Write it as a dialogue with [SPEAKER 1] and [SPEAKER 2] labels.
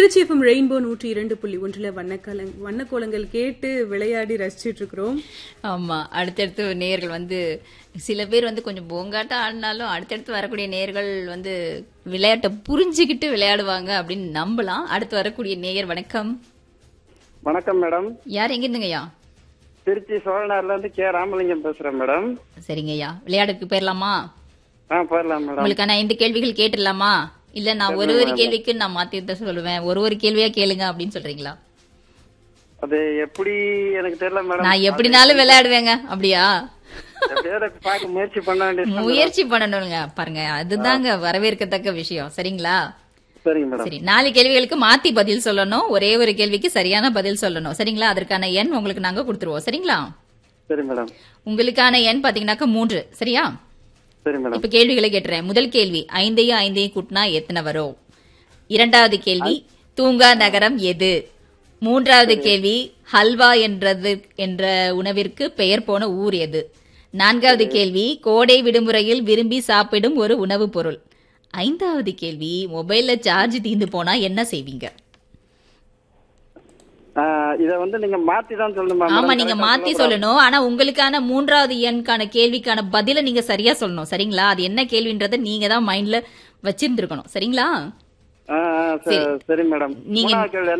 [SPEAKER 1] Trichy FM rainbow நூற்றி இரண்டு புள்ளி ஒன்றுல வண்ணக்கலங் வண்ணக்கோலங்கள் கேட்டு விளையாடி ரசிச்சிட்டு இருக்கிறோம்
[SPEAKER 2] ஆமா அடுத்தடுத்து நேர்கள் வந்து சில பேர் வந்து கொஞ்சம் போங்காட்டம் ஆடினாலும் அடுத்தடுத்து வரக்கூடிய நேர்கள் வந்து விளையாட்டை புரிஞ்சுக்கிட்டு விளையாடுவாங்க அப்படின்னு நம்பலாம் அடுத்து வரக்கூடிய நேயர் வணக்கம்
[SPEAKER 3] வணக்கம் மேடம்
[SPEAKER 2] யார் எங்க இருந்துங்கய்யா
[SPEAKER 3] திருச்சி சோழனார்ல இருந்து கே ராமலிங்கம் பேசுறேன் மேடம்
[SPEAKER 2] சரிங்கய்யா விளையாட்டுக்கு போயிடலாமா
[SPEAKER 3] ஆ போயிடலாம் மேடம்
[SPEAKER 2] உங்களுக்கான ஐந்து கேள்விகள் கேட்டுடலாமா இல்ல நான் ஒரு ஒரு கேள்விக்கு நான் மாத்தி தான் சொல்லுவேன் ஒரு ஒரு கேள்வியா கேளுங்க அப்படின்னு சொல்றீங்களா
[SPEAKER 3] அது எப்படி எனக்கு தெரியல மேடம்
[SPEAKER 2] நான் எப்படினாலும் விளையாடுவேங்க அப்படியா
[SPEAKER 3] எப்படியாவது பார்க்க முயற்சி பண்ண வேண்டியது
[SPEAKER 2] முயற்சி பண்ணணுங்க பாருங்க அதுதாங்க வரவேற்கத்தக்க விஷயம் சரிங்களா
[SPEAKER 3] சரிங்க மேடம்
[SPEAKER 2] சரி நாலு கேள்விகளுக்கு மாத்தி பதில் சொல்லணும் ஒரே ஒரு கேள்விக்கு சரியான பதில் சொல்லணும் சரிங்களா அதற்கான எண் உங்களுக்கு நாங்க கொடுத்துருவோம் சரிங்களா
[SPEAKER 3] சரி மேடம்
[SPEAKER 2] உங்களுக்கான எண் பாத்தீங்கன்னாக்க மூன்று சரியா
[SPEAKER 3] சரி மேடம்
[SPEAKER 2] இப்ப கேள்விகளை கேட்டுறேன் முதல் கேள்வி ஐந்தையும் ஐந்தையும் கூட்டினா எத்தனை வரும் இரண்டாவது கேள்வி தூங்கா நகரம் எது மூன்றாவது கேள்வி ஹல்வா என்றது என்ற உணவிற்கு பெயர் போன ஊர் எது நான்காவது கேள்வி கோடை விடுமுறையில் விரும்பி சாப்பிடும் ஒரு உணவுப் பொருள் ஐந்தாவது கேள்வி மொபைல்ல சார்ஜ் தீந்து போனா என்ன செய்வீங்க
[SPEAKER 3] ஆ, இத வந்து நீங்க மாத்தி தான் சொல்லணுமா
[SPEAKER 2] ஆமா
[SPEAKER 3] மேடம்?
[SPEAKER 2] நீங்க
[SPEAKER 3] correct ஆ
[SPEAKER 2] மாத்தி
[SPEAKER 3] சொல்லக்கூடாது.
[SPEAKER 2] சொல்லணும் ஆனா உங்களுக்கான மூன்றாவது எண்கான கேள்விக்கான பதில நீங்க சரியா சொல்லணும் சரிங்களா அது என்ன கேள்வின்றத நீங்க தான் மைண்ட்ல வச்சிருந்திருக்கணும் சரிங்களா
[SPEAKER 3] ஆ, ஆ, சரி சரி மேடம்
[SPEAKER 2] நீங்க-
[SPEAKER 3] மூணாவது கேள்வி